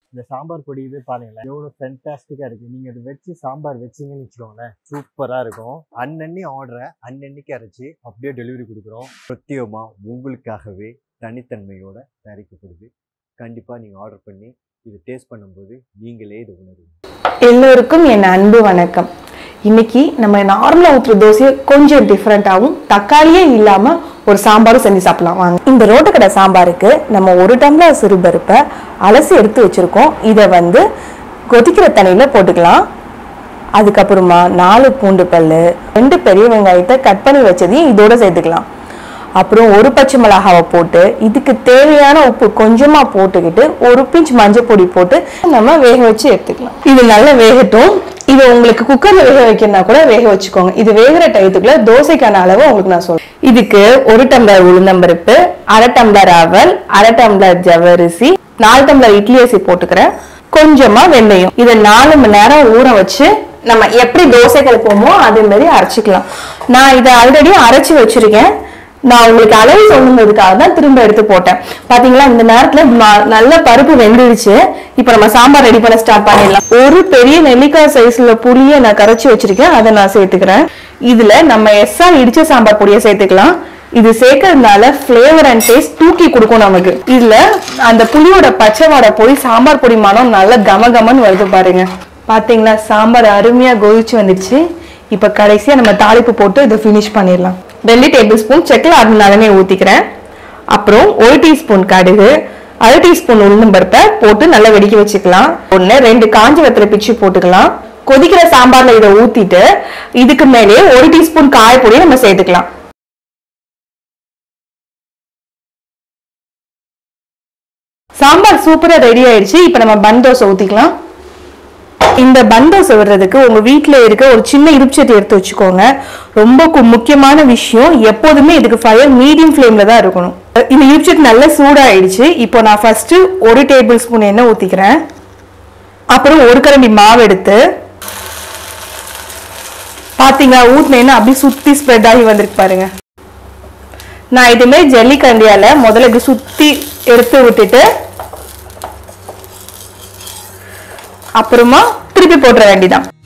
இந்த சாம்பார் பொடியவே பாருங்களேன் எவ்வளோ ஃபென்டாஸ்டிக்காக இருக்குது நீங்கள் அதை வச்சு சாம்பார் வச்சீங்கன்னு வச்சுக்கோங்களேன் சூப்பராக இருக்கும் அன்னன்னி ஆர்டரை அன்னன்னைக்கு அரைச்சி அப்படியே டெலிவரி கொடுக்குறோம் பிரத்யேகமாக உங்களுக்காகவே தனித்தன்மையோட தயாரிக்கப்படுது கண்டிப்பாக நீங்கள் ஆர்டர் பண்ணி இது டேஸ்ட் பண்ணும்போது நீங்களே இது உணருவீங்க எல்லோருக்கும் என் அன்பு வணக்கம் இன்னைக்கு நம்ம நார்மலா ஊற்றுற தோசையை கொஞ்சம் டிஃப்ரெண்ட்டாகவும் தக்காளியே இல்லாம ஒரு சாம்பாரும் செஞ்சு சாப்பிடலாம் வாங்க இந்த ரோட்டுக்கடை சாம்பாருக்கு நம்ம ஒரு டம்ளர் சிறுபருப்பை அலசி எடுத்து வச்சிருக்கோம் இதை வந்து கொதிக்கிற தண்ணியில போட்டுக்கலாம் அதுக்கப்புறமா நாலு பூண்டு பல்லு ரெண்டு பெரிய வெங்காயத்தை கட் பண்ணி வச்சதையும் இதோட சேர்த்துக்கலாம் அப்புறம் ஒரு பச்சை மிளகாவை போட்டு இதுக்கு தேவையான உப்பு கொஞ்சமா போட்டுக்கிட்டு ஒரு பிஞ்ச் மஞ்சள் பொடி போட்டு நம்ம வேக வச்சு எடுத்துக்கலாம் இது நல்லா வேகட்டும் இது உங்களுக்கு குக்கர்ல வேக வைக்கிறனா கூட வேக வச்சுக்கோங்க இது வேகிற டயத்துக்குள்ள தோசைக்கான அளவு உங்களுக்கு நான் சொல்றேன் இதுக்கு ஒரு டம்ளர் உளுந்தம்பருப்பு அரை டம்ளர் அவல் அரை டம்ளர் ஜவரிசி நாலு டம்ளர் இட்லி அரிசி போட்டுக்கிறேன் கொஞ்சமா வெந்தயம் இதை நாலு மணி நேரம் ஊற வச்சு நம்ம எப்படி தோசை கலப்போமோ அதே மாதிரி அரைச்சிக்கலாம் நான் இதை ஆல்ரெடி அரைச்சு வச்சிருக்கேன் நான் உங்களுக்கு அளவு சொல்லுங்கிறதுக்காக தான் திரும்ப எடுத்து போட்டேன் பாத்தீங்களா இந்த நேரத்துல ம- நல்ல பருப்பு வெந்துடுச்சு இப்போ நம்ம சாம்பார் ரெடி பண்ண ஸ்டார்ட் பண்ணிடலாம் ஒரு பெரிய நெல்லிக்காய் சைஸ்ல புளியை நான் கரைச்சி வச்சிருக்கேன் அதை நான் சேர்த்துக்கிறேன் இதுல நம்ம எஸ்ஆ இடிச்ச சாம்பார் பொடியை சேர்த்துக்கலாம் இது சேர்க்கறதுனால ஃப்ளேவர் அண்ட் டேஸ்ட் தூக்கி கொடுக்கும் நமக்கு இதுல அந்த புளியோட பச்சை வாடை போய் சாம்பார் பொடி மனம் நல்ல கம கமன்னு வருது பாருங்க பாத்தீங்களா சாம்பார் அருமையா கொதிச்சு வந்துடுச்சு இப்ப கடைசியா நம்ம தாளிப்பு போட்டு இதை ஃபினிஷ் பண்ணிடலாம் ரெண்டு டேபிள் ஸ்பூன் செக்கில் ஆடின நல்லெண்ணெய் ஊத்திக்கிறேன் அப்புறம் ஒரு டீஸ்பூன் கடுகு அரை டீஸ்பூன் உளுந்தம் பருப்பை போட்டு நல்லா வெடிக்க வச்சுக்கலாம் ஒண்ணு ரெண்டு காஞ்ச வெத்தலை பிச்சு போட்டுக்கலாம் கொதிக்கிற சாம்பார்ல இதை ஊத்திட்டு இதுக்கு மேலே ஒரு டீஸ்பூன் காயப்பொடியை நம்ம சேர்த்துக்கலாம் சாம்பார் சூப்பரா ரெடி ஆயிடுச்சு இப்போ நம்ம பன் தோசை ஊத்திக்கலாம் இந்த பன் தோசை விடுறதுக்கு உங்க வீட்ல இருக்க ஒரு சின்ன இருப்புச்சட்டி எடுத்து வச்சுக்கோங்க ரொம்ப கு- முக்கியமான விஷயம் எப்போதுமே இதுக்கு ஃபயர் மீடியம் ஃப்ளேம்ல தான் இருக்கணும் இந்த இருப்புச்சட்டி நல்லா சூடாயிடுச்சு இப்போ நான் ஃபர்ஸ்ட் ஒரு டேபிள் ஸ்பூன் எண்ணெய் ஊத்திக்கிறேன் அப்புறம் ஒரு கரண்டி மாவு எடுத்து பாத்தீங்களா ஊத்தின எண்ணெய் அப்படியே சுத்தி ஸ்ப்ரெட் ஆகி வந்திருக்கு பாருங்க நான் இதுமே ஜல்லி கண்டியால முதல்ல இப்படி சுத்தி எடுத்து விட்டுட்டு அப்புறமா திருப்பி போட்டுற வேண்டியதான்